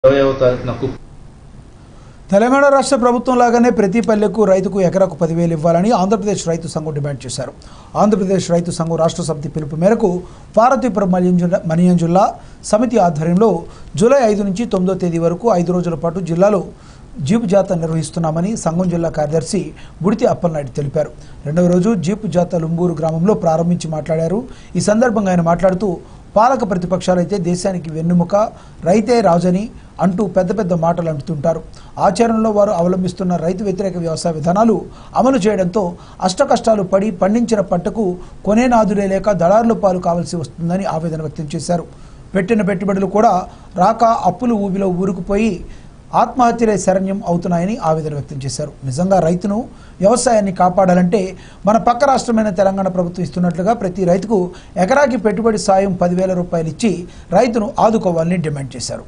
ఇరవైవ తారీఖున కుప్ప తెలంగాణ రాష్ట్ర ప్రభుత్వం లాగానే ప్రతి పల్లెకు రైతుకు ఎకరాకు పదివేలు ఇవ్వాలని ఆంధ్రప్రదేశ్ రైతు సంఘం డిమాండ్ చేశారు ఆంధ్రప్రదేశ్ రైతు సంఘం రాష్ట్ర సమితి పిలుపు మేరకు పార్వతీపురం మణియంజుల మణియంజుల్లా సమితి ఆధ్వర్యంలో జూలై ఐదు నుంచి తొమ్మిదో తేదీ వరకు ఐదు రోజుల పాటు జిల్లాలో జీపు జాత నిర్వహిస్తున్నామని సంఘం జిల్లా కార్యదర్శి బుడితి అప్పలనాయుడు తెలిపారు రెండవ రోజు జీపు జాత లుంబూరు గ్రామంలో ప్రారంభించి మాట్లాడారు ఈ సందర్భంగా ఆయన మాట్లాడుతూ పాలక ప్రతిపక్షాలైతే దేశానికి వెన్నుముక రైతే రాజని అంటూ పెద్ద పెద్ద మాటలు అంటుతుంటారు ఆచరణలో వారు అవలంబిస్తున్న రైతు వ్యతిరేక వ్యవసాయ విధానాలు అమలు చేయడంతో అష్టకష్టాలు పడి పండించిన పంటకు కొనేనాదులే లేక దళారుల పాలు కావాల్సి వస్తుందని ఆవేదన వ్యక్తం చేశారు పెట్టిన పెట్టుబడులు కూడా రాక అప్పులు ఊబిలో ఊరుకుపోయి ఆత్మహత్యలే శరణ్యం అవుతున్నాయని ఆవేదన వ్యక్తం చేశారు నిజంగా రైతును వ్యవసాయాన్ని కాపాడాలంటే మన పక్క రాష్ట్రమైన తెలంగాణ ప్రభుత్వం ఇస్తున్నట్లుగా ప్రతి రైతుకు ఎకరాకి పెట్టుబడి సాయం పదివేల రూపాయలు ఇచ్చి రైతును ఆదుకోవాలని డిమాండ్ చేశారు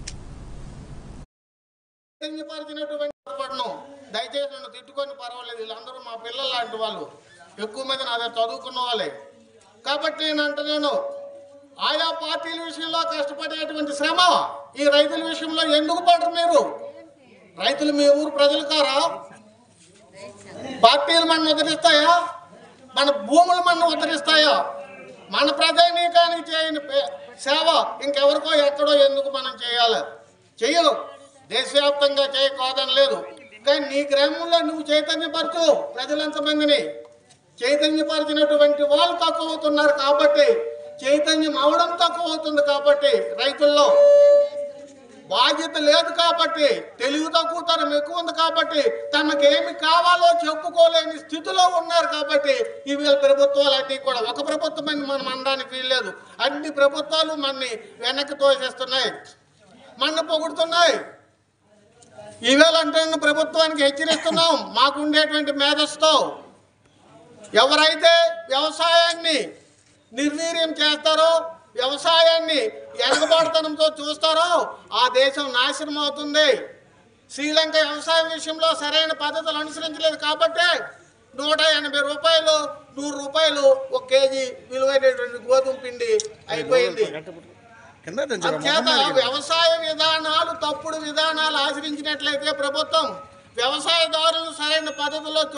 చైతన్యపరిచినటువంటి పడను దయచేసి నన్ను తిట్టుకొని పర్వాలేదు వీళ్ళందరూ మా పిల్లలు లాంటి వాళ్ళు ఎక్కువ మంది నా దగ్గర చదువుకున్న వాళ్ళే కాబట్టి నేను అంటున్నాను ఆయా పార్టీల విషయంలో కష్టపడేటువంటి శ్రమ ఈ రైతుల విషయంలో ఎందుకు పడరు మీరు రైతులు మీ ఊరు ప్రజలు కారా పార్టీలు మన ఉద్ధరిస్తాయా మన భూములు మన ఉద్ధరిస్తాయా మన ప్రజానీకానికి చేయని పే- సేవ ఇంకెవరికో ఎక్కడో ఎందుకు మనం చేయాలి చెయ్యరు దేశవ్యాప్తంగా చేయ కాదని లేదు కానీ నీ గ్రామంలో నువ్వు చైతన్యపరచు ప్రజలంతమందిని చైతన్యపరిచినటువంటి వాళ్ళు తక్కువ అవుతున్నారు కాబట్టి చైతన్యం అవడం తక్కువ అవుతుంది కాబట్టి రైతుల్లో బాధ్యత లేదు కాబట్టి తెలివి తక్కువతనం ఎక్కువ ఉంది కాబట్టి తనకేమి కావాలో చెప్పుకోలేని స్థితిలో ఉన్నారు కాబట్టి ఈ వీళ్ళ ప్రభుత్వాలు అన్నీ కూడా ఒక ప్రభుత్వం మనం అనడానికి వీల్లేదు అన్ని ప్రభుత్వాలు మనని వెనక్కి తోసేస్తున్నాయి మన పొగుడుతున్నాయి ఈవేళ అంటే ప్రభుత్వానికి హెచ్చరిస్తున్నాం మాకు ఉండేటువంటి మేధస్తో ఎవరైతే వ్యవసాయాన్ని నిర్వీర్యం చేస్తారో వ్యవసాయాన్ని ఎనగబాటుతనంతో చూస్తారో ఆ దేశం నాశనం అవుతుంది శ్రీలంక వ్యవసాయం విషయంలో సరైన పద్ధతులు అనుసరించలేదు కాబట్టి నూట ఎనభై రూపాయలు నూరు రూపాయలు ఒక కేజీ విలువైనటువంటి గోధుమ పిండి అయిపోయింది అంచేత వ్యవసాయ విధానాలు తప్పుడు విధానాలు ఆచరించినట్లయితే ప్రభుత్వం వ్యవసాయదారులు సరైన పద్ధతిలో